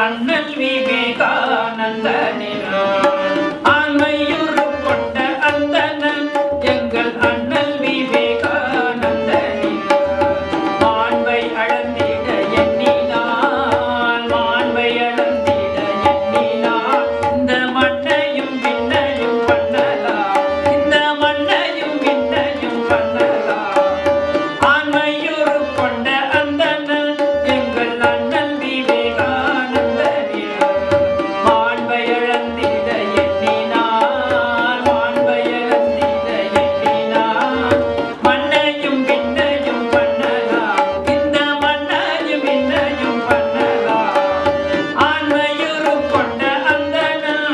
அண்ணல் விவேகானந்தனின் ஆண்மையுறு கொண்ட அந்தணன் எங்கள் அண்ணல் விவேகானந்தனின் மாண்பை அளந்திட எண்ணினான் மாண்பை அளந்திட எண்ணினான் இந்த மண்ணையும் விண்ணையும் பண்ணலாம் இந்த மண்ணையும் விண்ணையும் பண்ணலாம் ஆண்மையுறு கொண்ட அந்தணன் எங்கள் அண்ணல் விவேகானந்தனின் மாண்பை அளந்திட எண்ணினான் மாண்பை அளந்திட எண்ணினான் மண்ணையும் விண்ணையும் பண்ணலாம் இந்த மண்ணையும் விண்ணையும் பண்ணலாம் ஆண்மையுறு கொண்ட அந்தணன்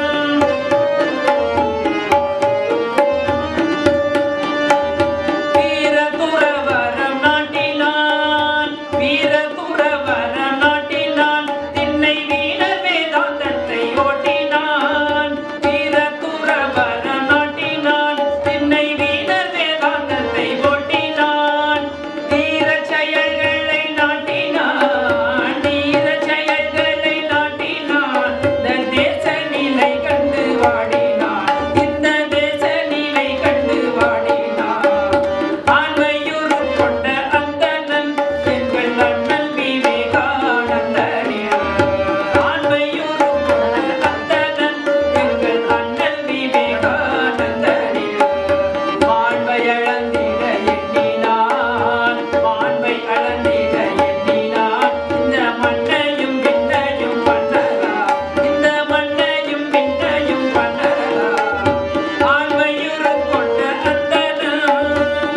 வீரதுறவரம் நாட்டினான் வீரதுறவரம் நாட்டினான் திண்ணை வீணர் வேதாந்தத்தை ஓட்டினான் வீரதுறவரம் நாட்டினான் திண்ணை வீணர் வேதாந்தத்தை ஓட்டினான் வீர செயல்களை நாட்டினான் வீர செயல்களை நாட்டினான் இந்த தேச நிலை கண்டு வாடினான் இந்த தேச நிலை கண்டு வாடினான் ஆண்மையுறு கொண்ட அந்தணன் எங்கள் அண்ணல் விவேகானந்தனின் ஆண்மையுறு கொண்ட அந்தணன் எங்கள் அண்ணல் விவேகானந்தனின் மாண்பை அளந்திட எண்ணினான் மாண்பை அளந்திட எண்ணினான் இந்த மண்ணையும் விண்ணையும் பண்ணலாம் இந்த மண்ணையும் விண்ணையும் பண்ணலாம் ஆண்மையுறு கொண்ட அந்தணன்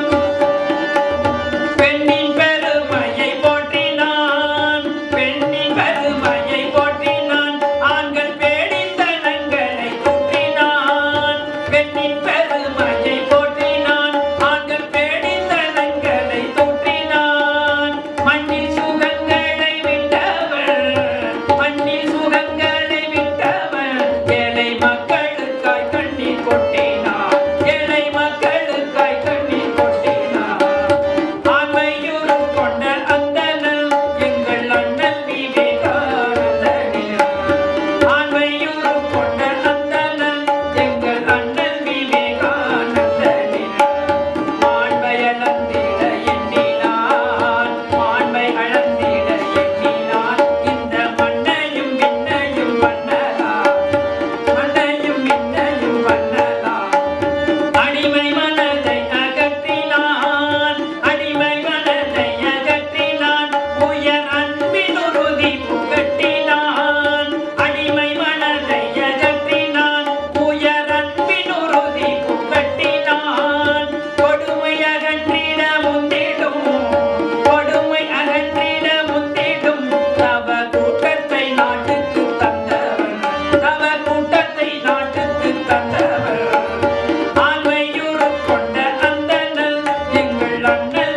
பெண்ணின் பெருமையை போற்றினான் பெண்ணின் பெருமையை போற்றினான் ஆண்கள் பேடித்தனங்களை தூற்றினான் பெண்ணின் பெருமையை போற்றினான் ஆண்கள் பேடித்தனங்களை தூற்றினான் மண்ணில் சுகங்களை விட்டவன் மண்ணில் சுகங்களை விட்டவன் ஏழை மக்களுக்காய் கண்ணீர் கொட்டினான் ஏழை மக்களுக்காய் கண்ணீர் கொட்டினான் ஆண்மையுறு கொண்ட அந்தணன் எங்கள் அண்ணல் விவேகானந்தனின் ஆண்மையுறு கொண்ட அந்தணன் எங்கள் அண்ணல் விவேகானந்தனின் மாண்பை அளந்திட எண்ணினான் மாண்பை அளந்திட எண்ணினான் இந்த மண்ணையும் விண்ணையும் பண்ணலாம் மண்ணையும் விண்ணையும் பண்ணலாம் அடிமை மனதை அகற்றினான் அடிமை மனதை அகற்றினான் உயர் அன்பின் உறுதி புகட்டினான் அடிமை மனதை அகற்றினான் உயர் அன்பின் உறுதி புகட்டினான் கொடுமை அகற்றிட முந்திடும் கொடுமை அகற்றிட முந்திடும் தவ கூட்டத்தை நாட்டுக்கு தந்தவன் தவ கூட்டத்தை நாட்டுக்கு தந்தவன் ஆண்மையுறு கொண்ட அந்தணன் எங்கள் அண்ணல்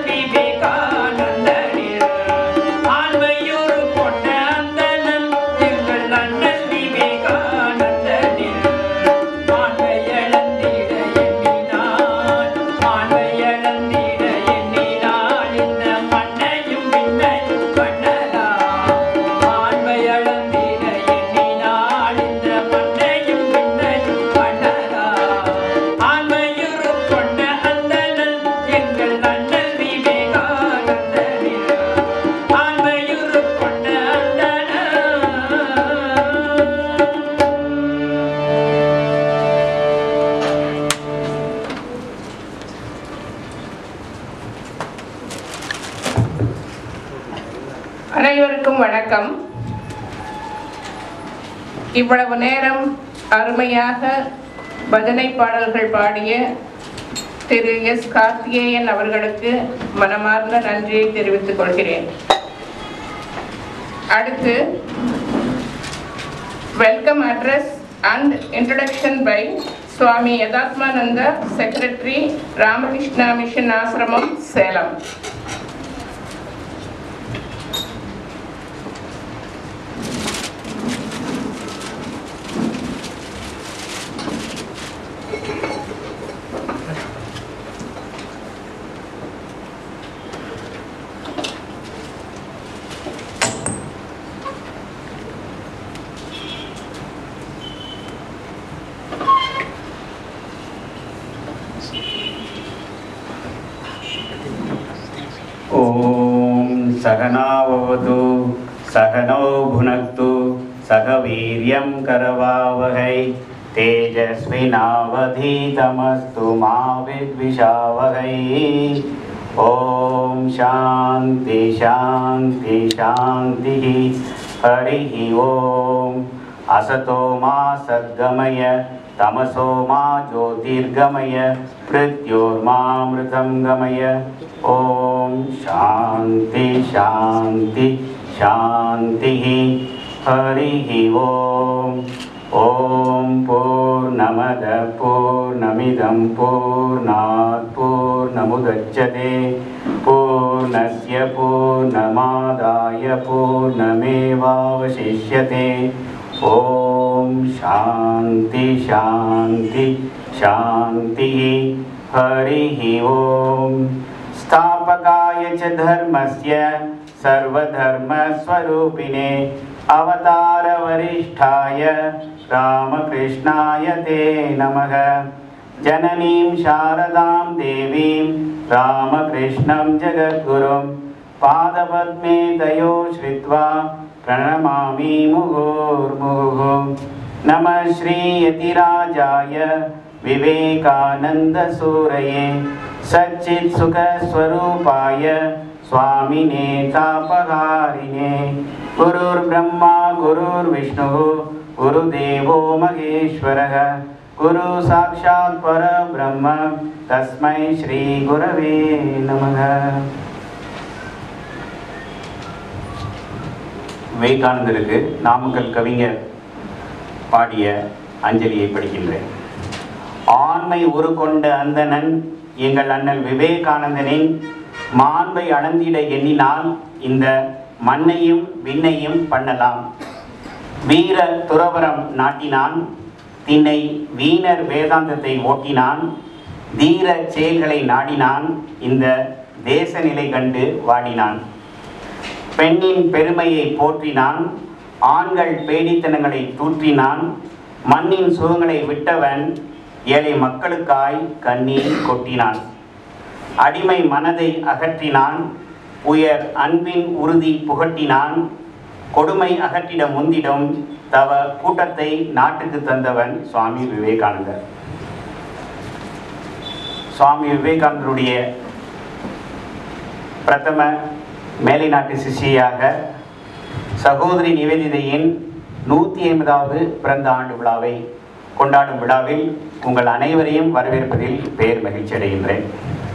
விவேகானந்தனின் ஆண்மையுறு கொண்ட அந்தணன் எங்கள் அண்ணல் விவேகானந்தனின் மாண்பை இழந்திட எண்ணினான் மாண்பை இழந்திட எண்ணினான் இந்த மண்ணையும் விண்ணையும் பண்ணலாம் மாண்பை இழந்திட எண்ணினான் இந்த மண்ணையும் விண்ணையும் பண்ணலாம் ஆண்மையுறு கொண்ட அந்தணன் எங்கள் அண்ணல் விவேகானந்தனின் ஆண்மையுறு கொண்ட அந்தணன் அனைவருக்கும் வணக்கம் இவ்வளவு நேரம் அருமையாக பஜனை பாடல்கள் பாடிய திரு எஸ் கார்த்திகேயன் அவர்களுக்கு மனமார்ந்த நன்றியை தெரிவித்துக் கொள்கிறேன் அடுத்து welcome address and introduction by Swami Yathathmananda secretary Ramakrishna mission ஆசிரமம் சேலம் ॐ सहनाववतु सहनौ भुनक्तु सह वीर्यं करवावहै तेजस्विनावधीतमस्तु मा विद्विषावहै ॐ शान्ति शान्ति शान्तिः हरिः ॐ असतो मा सद्गमय तमसो मा ज्योतिर्गमय मृत्योर्मामृतं गमय ॐ शान्ति शान्ति शान्तिः हरिः ॐ ॐ पूर्णमदः पूर्णमिदं पूर्णात् पूर्णमुदच्यते पूर्णस्य पूर्णमादाय पूर्णमेवावशिष्यते ॐ शान्ति शान्ति शान्तिः हरिः ॐ स्थापकाय च धर्मस्य सर्वधर्मस्वरूपिणे अवतारवरिष्ठाय रामकृष्णाय ते नमः जननीं शारदां देवीं रामकृष्णं जगद्गुरुं पादपद्मे तयो श्रित्वा प्रणमामि मुहुर्मुहुः नमः श्रीयतिराजाय विवेकानन्दसूरये सच्चित्सुखस्वरूपाय स्वामिने तापहारिणे गुरुर्ब्रह्मा गुरुर्विष्णुः गुरुदेवो महेश्वरः गुरु साक्षात् परब्रह्म तस्मै श्रीगुरवे नमः விவேகானந்தருக்கு நாமக்கல் கவிஞர் பாடிய அஞ்சலியை படிக்கின்றேன் ஆண்மை உருக்கொண்ட அந்தணன் எங்கள் அண்ணல் விவேகானந்தனின் மாண்பை அளந்திட எண்ணினால் இந்த மண்ணையும் விண்ணையும் பண்ணலாம் வீர துறவரம் நாட்டினான் திண்ணை வீணர் வேதாந்தத்தை ஓட்டினான் தீர செயல்களை நாடினான் இந்த தேச நிலை கண்டு வாடினான் பெண்ணின் பெருமையை போற்றினான் ஆண்கள் பேடித்தனங்களை தூற்றினான் மண்ணின் சுகங்களை விட்டவன் ஏழை மக்களுக்காய் கண்ணீர் கொட்டினான் அடிமை மனதை அகற்றினான் உயர் அன்பின் உறுதி புகட்டினான் கொடுமை அகற்றிட முந்திடும் தவ கூட்டத்தை நாட்டுக்கு தந்தவன் சுவாமி விவேகானந்தர் சுவாமி விவேகானந்தருடைய பிரதம மேலை நாட்டு சிஷியாக சகோதரி நிவேதிதையின் நூற்றி ஐம்பதாவது பிறந்த ஆண்டு விழாவை கொண்டாடும் விழாவில் உங்கள் அனைவரையும் வரவேற்பதில் பேர் மகிழ்ச்சி அடைகின்றேன்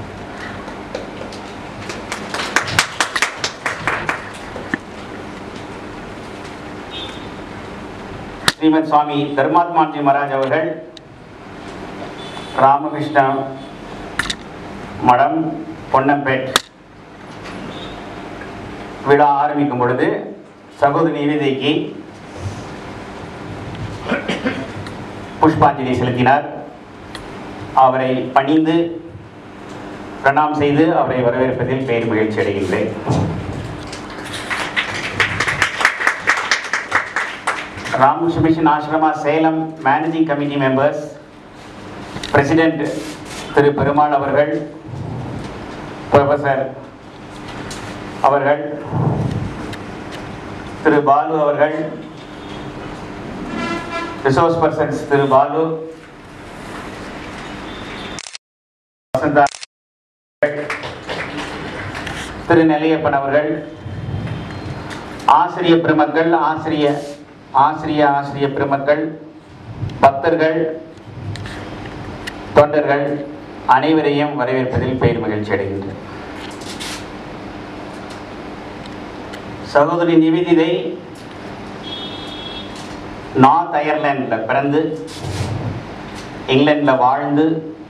ஸ்ரீமத் சுவாமி தர்மாத்மாஜி மகாராஜ் அவர்கள் ராமகிருஷ்ண மடம் பொன்னம்பேட் விழா ஆரம்பிக்கும் பொழுது சகோதரி நிவேதிக்கு புஷ்பாஞ்சலி செலுத்தினார் அவரை பணிந்து பிரணாம் செய்து அவரை வரவேற்பதில் பெயர் மகிழ்ச்சி அடைகின்றேன் Ramakrishna mission Ashrama Salem managing committee members president திரு பெருமாள் அவர்கள் ப்ரொஃபசர் அவர்கள் திரு பாலு அவர்கள் ரிசோர்ஸ் பர்சன்ஸ் திரு பாலு வசந்தா திரு நெல்லையப்பன் அவர்கள் ஆசிரிய பெருமக்கள் ஆசிரிய ஆசிரிய ஆசிரிய பெருமக்கள் பக்தர்கள் தொண்டர்கள் அனைவரையும் வரவேற்பதில் பெயர் மகிழ்ச்சி அடைகின்றேன் சகோதரி நிவேதிதை நார்த் அயர்லாண்டில் பிறந்து இங்கிலாண்டில் வாழ்ந்து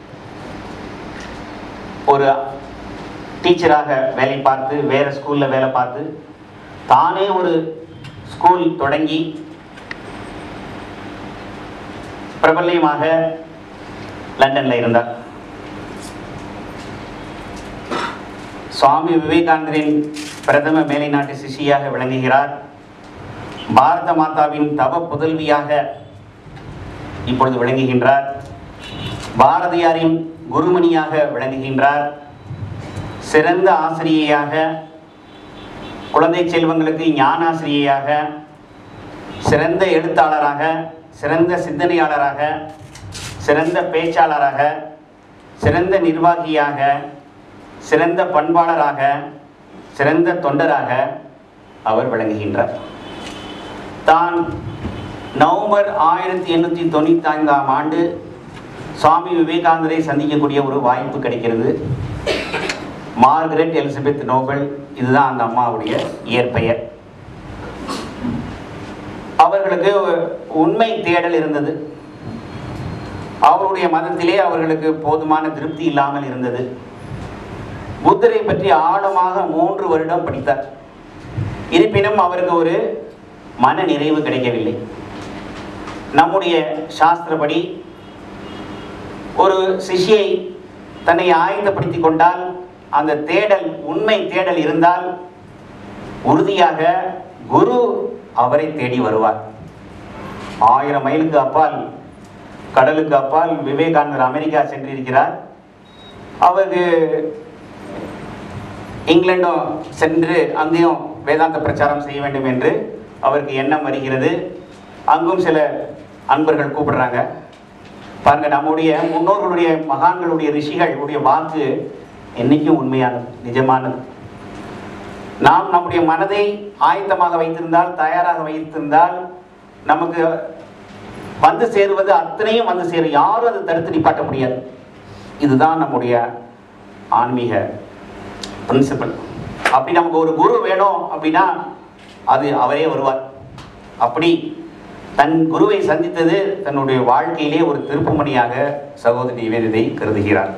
ஒரு டீச்சராக வேலை பார்த்து வேறு ஸ்கூலில் வேலை பார்த்து தானே ஒரு ஸ்கூல் தொடங்கி பிரபல்யமாக லண்டனில் இருந்தார் சுவாமி விவேகானந்தரின் பிரதம மேலைநாட்டு சிஷியாக விளங்குகிறார் பாரத மாதாவின் தவ புதல்வியாக இப்பொழுது விளங்குகின்றார் பாரதியாரின் குருமணியாக விளங்குகின்றார் சிறந்த ஆசிரியையாக குழந்தை செல்வங்களுக்கு ஞானாசிரியையாக சிறந்த எழுத்தாளராக சிறந்த சிந்தனையாளராக சிறந்த பேச்சாளராக சிறந்த நிர்வாகியாக சிறந்த பண்பாளராக சிறந்த தொண்டராக அவர் விளங்குகின்றார் தான் நவம்பர் ஆயிரத்தி எண்ணூற்றி தொண்ணூற்றி ஐந்தாம் ஆண்டு சுவாமி விவேகானந்தரை சந்திக்கக்கூடிய ஒரு வாய்ப்பு கிடைக்கிறது மார்கரெட் எலிசபெத் நோபல் இதுதான் அந்த அம்மாவுடைய இயற்பெயர் அவர்களுக்கு உண்மை தேடல் இருந்தது அவருடைய மதத்திலே அவர்களுக்கு போதுமான திருப்தி இல்லாமல் இருந்தது புத்தரை பற்றி ஆழமாக மூன்று வருடம் படித்தார் இருப்பினும் அவருக்கு ஒரு மன நிறைவு கிடைக்கவில்லை நம்முடைய சாஸ்திரப்படி ஒரு சிஷ்யை தன்னை ஆயத்தப்படுத்தி கொண்டால் அந்த தேடல் உண்மை தேடல் இருந்தால் உறுதியாக குரு அவரை தேடி வருவார் ஆயிரம் மைலுக்கு அப்பால் கடலுக்கு அப்பால் விவேகானந்தர் அமெரிக்கா சென்றிருக்கிறார் அவருக்கு இங்கிலாண்டும் சென்று அங்கேயும் வேதாந்த பிரச்சாரம் செய்ய வேண்டும் என்று அவருக்கு எண்ணம் வருகிறது அங்கும் சில அன்பர்கள் கூப்பிடுறாங்க பாருங்க நம்முடைய முன்னோர்களுடைய மகான்களுடைய ரிஷிகளுடைய வாக்கு என்னைக்கும் உண்மையானது நிஜமானது நாம் நம்முடைய மனதை ஆயத்தமாக வைத்திருந்தால் தயாராக வைத்திருந்தால் நமக்கு வந்து சேருவது அத்தனையும் வந்து சேரும் யாரும் அதை தடுத்து நிப்பாட்ட முடியாது இதுதான் நம்முடைய ஆன்மீக பிரின்சிபல் அப்படி நமக்கு ஒரு குரு வேணும் அப்படின்னா அது அவரே வருவார் அப்படி தன் குருவை சந்தித்தது தன்னுடைய வாழ்க்கையிலே ஒரு திருப்புமணியாக சகோதரி நிவேதிதை கருதுகிறார்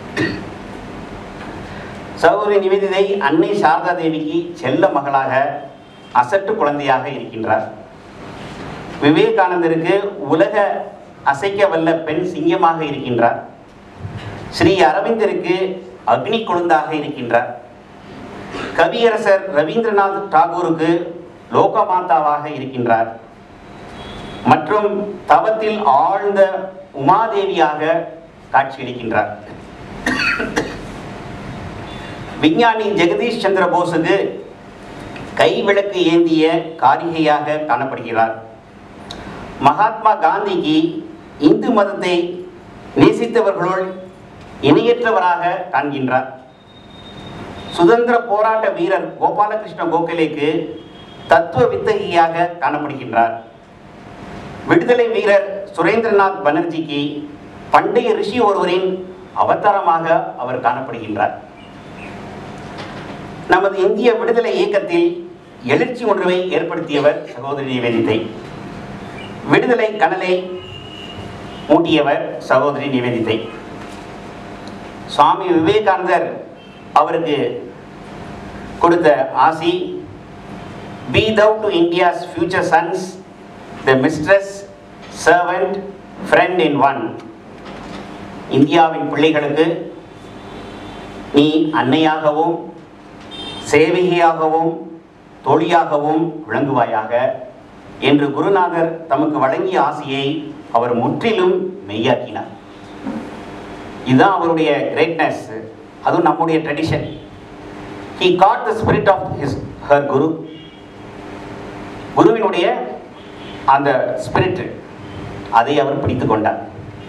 சகோதரி நிவேதிதை அன்னை சாரதா தேவிக்கு செல்ல மகளாக அசட்டு குழந்தையாக இருக்கின்றார் விவேகானந்தருக்கு உலக அசைக்க வல்ல பெண் சிங்கமாக இருக்கின்றார் ஸ்ரீ அரவிந்தருக்கு அக்னி கொழுந்தாக இருக்கின்றார் கவியரசர் ரவீந்திரநாத் டாகூருக்கு லோகமாதாவாக இருக்கின்றார் மற்றும் தவத்தில் ஆழ்ந்த உமாதேவியாக காட்சியளிக்கின்றார் விஞ்ஞானி ஜெகதீஷ் சந்திர போஸுக்கு கைவிளக்கு ஏந்திய காரிகையாக காணப்படுகிறார் மகாத்மா காந்திக்கு இந்து மதத்தை நேசித்தவர்களுள் இணையற்றவராக காண்கின்றார் சுதந்திர போராட்ட வீரர் கோபாலகிருஷ்ண கோகலேக்கு தத்துவ வித்தகியாக காணப்படுகின்றார் விடுதலை வீரர் சுரேந்திரநாத் பானர்ஜிக்கு பண்டைய ரிஷி ஒருவரின் அவதாரமாக அவர் காணப்படுகின்றார் நமது இந்திய விடுதலை இயக்கத்தில் எழுச்சி உணர்வை ஏற்படுத்தியவர் சகோதரி நிவேதிதை விடுதலை கனலை மூட்டியவர் சகோதரி நிவேதிதை சுவாமி விவேகானந்தர் அவருக்கு கொடுத்த ஆசி be thou to India's future sons the mistress servant friend in one இந்தியாவின் பிள்ளைகளுக்கு நீ அன்னையாகவும் சேவகியாகவும் தோழியாகவும் விளங்குவாயாக என்று குருநாதர் தமக்கு வழங்கிய ஆசையை அவர் முற்றிலும் மெய்யாக்கினார் இதுதான் அவருடைய கிரேட்னஸ் அதுவும் நம்முடைய tradition he got the spirit of his her guru குருவினுடைய அந்த ஸ்பிரிட் அதை அவர் பிடித்து கொண்டார்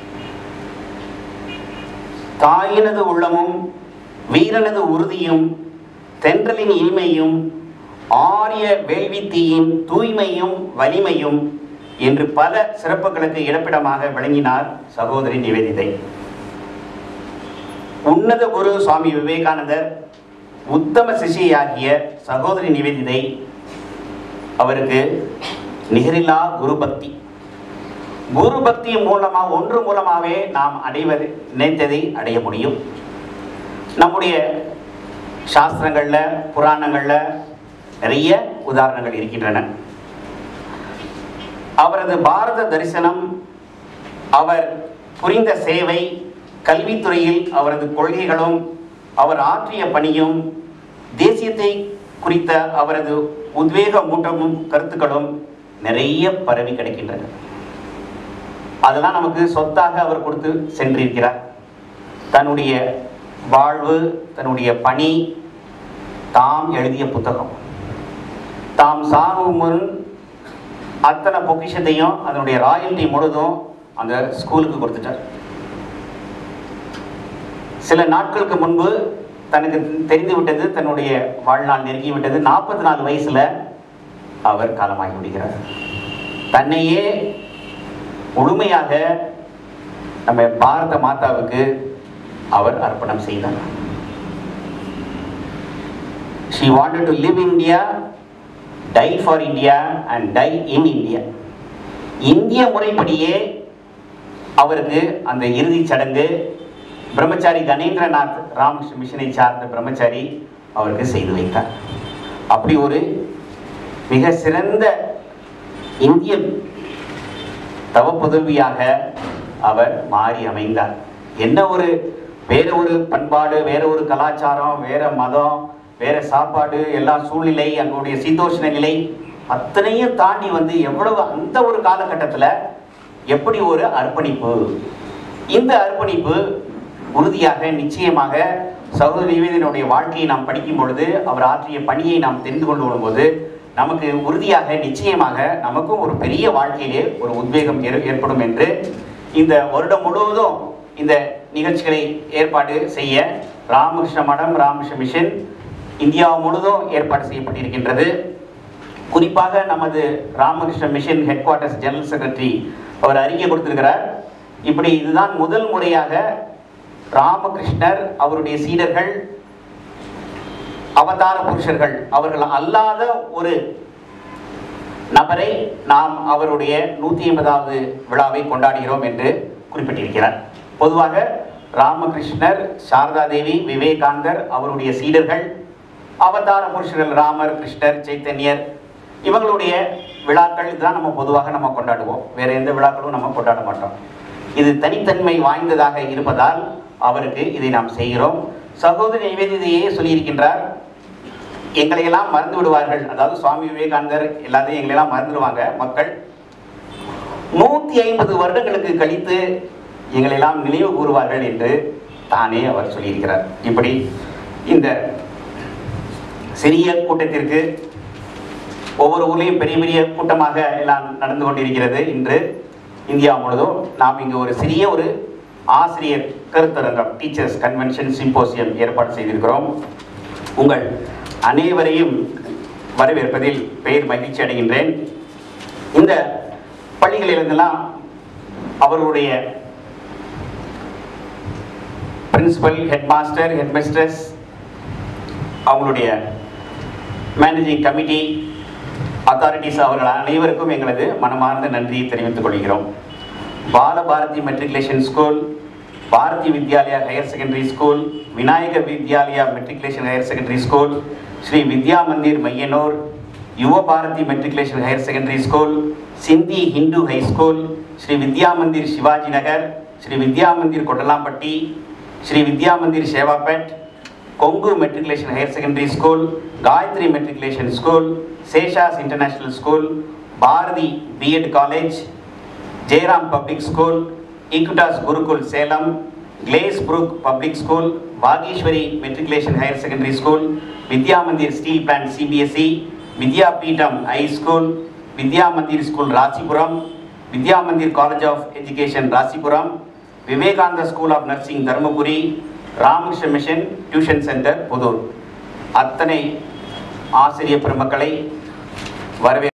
தாயினது உள்ளமும் வீரனது உறுதியும் தென்றலின் இனிமையும் ஆரிய வேள்வித்தீயின் தூய்மையும் வலிமையும் என்று பல சிறப்புகளுக்கு இடப்பிடமாக விளங்கினார் சகோதரி நிவேதிதை உன்னத குரு சுவாமி விவேகானந்தர் உத்தம சிஷியாகிய சகோதரி நிவேதிதை அவருக்கு நிகரில்லா குரு பக்தி குரு பக்தி மூலமா ஒன்று மூலமாகவே நாம் அடைவது நினைத்ததை அடைய முடியும் நம்முடைய சாஸ்திரங்கள்ல புராணங்கள்ல நிறைய உதாரணங்கள் இருக்கின்றன அவரது பாரத தரிசனம் அவர் புரிந்த சேவை கல்வித்துறையில் அவரது கொள்கைகளும் அவர் ஆற்றிய பணியும் தேசியத்தை குறித்த அவரது உத்வேக மூட்டமும் கருத்துக்களும் நிறைய பரவி கிடைக்கின்றன அதெல்லாம் நமக்கு சொத்தாக அவர் கொடுத்து சென்றிருக்கிறார் தன்னுடைய வாழ்வு தன்னுடைய பணி தாம் எழுதிய புத்தகம் தாம் சாகும் முன் அத்தனை பொக்கிஷத்தையும் அதனுடைய ராயல்டி முழுதும் அந்த ஸ்கூலுக்கு கொடுத்துட்டார் சில நாட்களுக்கு முன்பு தனக்கு தெரிந்து விட்டது தன்னுடைய வாழ்நாள் நெருங்கி விட்டது நாற்பத்தி நாலு வயசுல அவர் காலமாகி விடுகிறார் தன்னையே முழுமையாக நம்ம பாரத மாதாவுக்கு அவர் அர்ப்பணம் செய்தார் she wanted to live India, die for India and die in India. இந்திய முறைப்படியே அவருக்கு அந்த இறுதிச் சடங்கு பிரம்மச்சாரி கணேந்திரநாத் ராமகிருஷ்ண மிஷனை சார்ந்த பிரம்மச்சாரி அவருக்கு செய்து வைத்தார் அப்படி ஒரு மிக சிறந்த இந்திய தவப்புதவியாக அவர் மாறி அமைந்தார் என்ன ஒரு வேற ஒரு பண்பாடு வேற ஒரு கலாச்சாரம் வேற மதம் வேற சாப்பாடு எல்லா சூழ்நிலை அங்களுடைய சீதோஷ்ண நிலை அத்தனையும் தாண்டி வந்து எவ்வளவு அந்த ஒரு காலகட்டத்தில் எப்படி ஒரு அர்ப்பணிப்பு இந்த அர்ப்பணிப்பு உறுதியாக நிச்சயமாக சகோதரி நிவேதனுடைய வாழ்க்கையை நாம் படிக்கும் பொழுது அவர் ஆற்றிய பணியை நாம் தெரிந்து கொண்டு வரும்போது நமக்கு உறுதியாக நிச்சயமாக நமக்கும் ஒரு பெரிய வாழ்க்கையிலே ஒரு உத்வேகம் ஏற்- ஏற்படும் என்று இந்த வருடம் முழுவதும் இந்த நிகழ்ச்சிகளை ஏற்பாடு செய்ய ராமகிருஷ்ண மடம் ராமகிருஷ்ண மிஷன் இந்தியா முழுதும் ஏற்பாடு செய்யப்பட்டிருக்கின்றது குறிப்பாக நமது Ramakrishna mission headquarters general secretary அவர் அறிக்கை கொடுத்திருக்கிறார் இப்படி இதுதான் முதல் முறையாக ராமகிருஷ்ணர் அவருடைய சீடர்கள் அவதார புருஷர்கள் அவர்கள் அல்லாத ஒரு நபரை நாம் அவருடைய நூற்றி ஐம்பதாவது விழாவை கொண்டாடுகிறோம் என்று குறிப்பிட்டிருக்கிறார் பொதுவாக ராமகிருஷ்ணர் சாரதா தேவி விவேகானந்தர் அவருடைய சீடர்கள் அவதார புருஷர்கள் ராமர் கிருஷ்ணர் சைத்தன்யர் இவங்களுடைய விழாக்கள் தான் நம்ம பொதுவாக நம்ம கொண்டாடுவோம் வேற எந்த விழாக்களும் நம்ம கொண்டாட மாட்டோம் இது தனித்தன்மை வாய்ந்ததாக இருப்பதால் அவருக்கு இதை நாம் செய்கிறோம் சகோதரி நிவேதிதையே சொல்லியிருக்கின்றார் எங்களையெல்லாம் மறந்து விடுவார்கள் அதாவது சுவாமி விவேகானந்தர் எல்லாத்தையும் எங்களையெல்லாம் மறந்துடுவாங்க மக்கள் நூத்தி ஐம்பது வருடங்களுக்கு கழித்து எங்களெல்லாம் நினைவு கூறுவார்கள் என்று தானே அவர் சொல்லியிருக்கிறார் இப்படி இந்த சிறிய கூட்டத்திற்கு ஒவ்வொரு ஊர்லேயும் பெரிய பெரிய கூட்டமாக எல்லாம் நடந்து கொண்டிருக்கிறது இன்று இந்தியா முழுவதும் நாம் இங்கு ஒரு சிறிய ஒரு ஆசிரியர் கருத்தரங்கம் டீச்சர்ஸ் கன்வென்ஷன் சிம்போசியம் ஏற்பாடு செய்திருக்கிறோம் உங்கள் அனைவரையும் வரவேற்பதில் பெயர் மகிழ்ச்சி அடைகின்றேன் இந்த பள்ளிகளிலிருந்தெல்லாம் அவர்களுடைய பிரின்சிபல் ஹெட்மாஸ்டர் ஹெட்மிஸ்ட்ரஸ் அவங்களுடைய மேனேஜிங் கமிட்டி அத்தாரிட்டிஸ் அவர்கள் அனைவருக்கும் எங்களது மனமார்ந்த நன்றியை தெரிவித்துக் கொள்கிறோம் Balabharathi matriculation school Bharathi Vidyalaya higher secondary school Vinayaka Vidyalaya matriculation higher secondary school Sri Vidya Mandir Mayyanur Yuva Bharathi matriculation higher secondary school Sindhi Hindu high school Sri Vidya Mandir Shivaji Nagar Sri Vidya Mandir Kottalampatti Sri Vidya Mandir Sevapet Kongu matriculation higher secondary school Gayathri matriculation school Seshas international school Bharathi BEd college Jayaram public school Equitas Gurukul Salem Glazebrook public school Bageshwari matriculation higher secondary school Vidya Mandir steel plant CBSE Vidya Peetham high school Vidya Mandir school Rasipuram Vidya Mandir college of education Rasipuram Vivekananda school of nursing Dharmapuri Ramakrishna mission tuition centre Puthur அத்தனை ஆசிரியர் பெருமக்களை வரவே